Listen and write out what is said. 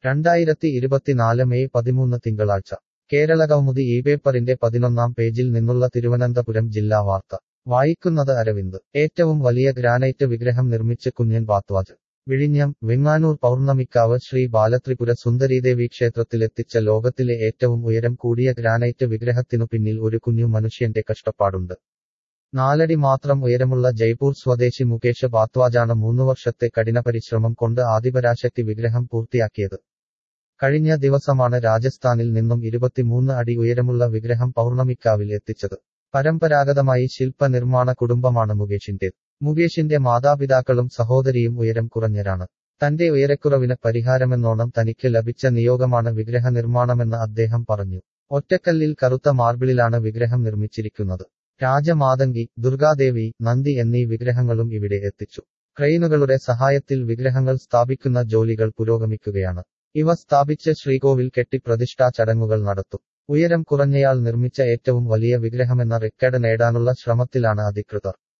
രണ്ടായിരത്തി ഇരുപത്തിനാല് മെയ് പതിമൂന്ന് തിങ്കളാഴ്ച കേരളകൗമുദി ഈ പേപ്പറിന്റെ പതിനൊന്നാം പേജിൽ നിന്നുള്ള തിരുവനന്തപുരം ജില്ലാ വാർത്ത വായിക്കുന്നത് അരവിന്ദ് ഏറ്റവും വലിയ ഗ്രാനൈറ്റ് വിഗ്രഹം നിർമ്മിച്ച് കുഞ്ഞൻ ബാത്വാജ് വിഴിഞ്ഞം വെങ്ങാനൂർ പൗർണമിക്കാവ് ശ്രീ ബാലത്രിപുര സുന്ദരീദേവി ക്ഷേത്രത്തിലെത്തിച്ച ലോകത്തിലെ ഏറ്റവും ഉയരം കൂടിയ ഗ്രാനൈറ്റ് വിഗ്രഹത്തിനു പിന്നിൽ ഒരു കുഞ്ഞു മനുഷ്യന്റെ കഷ്ടപ്പാടുണ്ട് നാലടി മാത്രം ഉയരമുള്ള ജയ്പൂർ സ്വദേശി മുകേഷ് ബാത്വാജാണ് മൂന്നുവർഷത്തെ കഠിനപരിശ്രമം കൊണ്ട് ആദിപരാശക്തി വിഗ്രഹം പൂർത്തിയാക്കിയത് കഴിഞ്ഞ ദിവസമാണ് രാജസ്ഥാനിൽ നിന്നും ഇരുപത്തിമൂന്ന് അടി ഉയരമുള്ള വിഗ്രഹം പൗർണമിക്കാവിൽ എത്തിച്ചത് പരമ്പരാഗതമായി ശില്പ നിർമ്മാണ കുടുംബമാണ് മുകേഷിന്റേത് മുകേഷിന്റെ മാതാപിതാക്കളും സഹോദരിയും ഉയരം കുറഞ്ഞരാണ് തന്റെ ഉയരക്കുറവിന് പരിഹാരമെന്നോണം തനിക്ക് ലഭിച്ച നിയോഗമാണ് വിഗ്രഹ നിർമ്മാണമെന്ന് അദ്ദേഹം പറഞ്ഞു ഒറ്റക്കല്ലിൽ കറുത്ത മാർബിളിലാണ് വിഗ്രഹം നിർമ്മിച്ചിരിക്കുന്നത് രാജമാതങ്കി ദുർഗാദേവി നന്ദി എന്നീ വിഗ്രഹങ്ങളും ഇവിടെ എത്തിച്ചു ക്രെയിനുകളുടെ സഹായത്തിൽ വിഗ്രഹങ്ങൾ സ്ഥാപിക്കുന്ന ജോലികൾ പുരോഗമിക്കുകയാണ് ഇവ സ്ഥാപിച്ച് ശ്രീകോവിൽ കെട്ടി പ്രതിഷ്ഠാ ചടങ്ങുകൾ നടത്തും ഉയരം കുറഞ്ഞയാൾ നിർമ്മിച്ച ഏറ്റവും വലിയ വിഗ്രഹമെന്ന റെക്കോർഡ് നേടാനുള്ള ശ്രമത്തിലാണ് അധികൃതർ